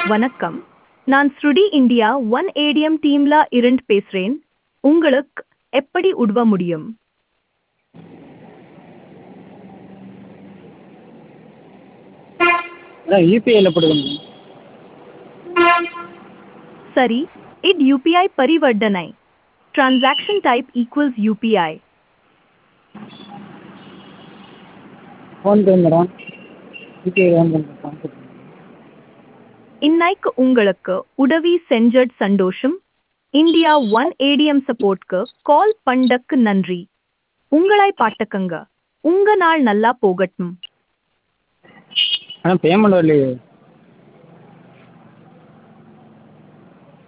வணக்கம் நான் ஸ்ருடி இந்தியா ஒன் ஏடிஎம் டீம்ல இருந்து பேசுறேன் உங்களுக்கு எப்படி உதவ முடியும் அதான் யூபிஐயில் போட்டுக்கணும் சரி இது யூபிஐ பரிவர்த்தனை transaction type equals UPI PhonePe madam UPI தான் பண்ணுறேன் இன்னைக்கு உங்களுக்கு உதவி செஞ்சட் சந்தோஷம் இந்தியா ஒன் ஏடிஎம் சப்போர்ட்க்கு கால் பண்ணக்கு நன்றி உங்களை பாட்டுக்கங்க உங்க நாள் நல்லா போகட்டும் ஆனால் பேமெண்ட் வரலையே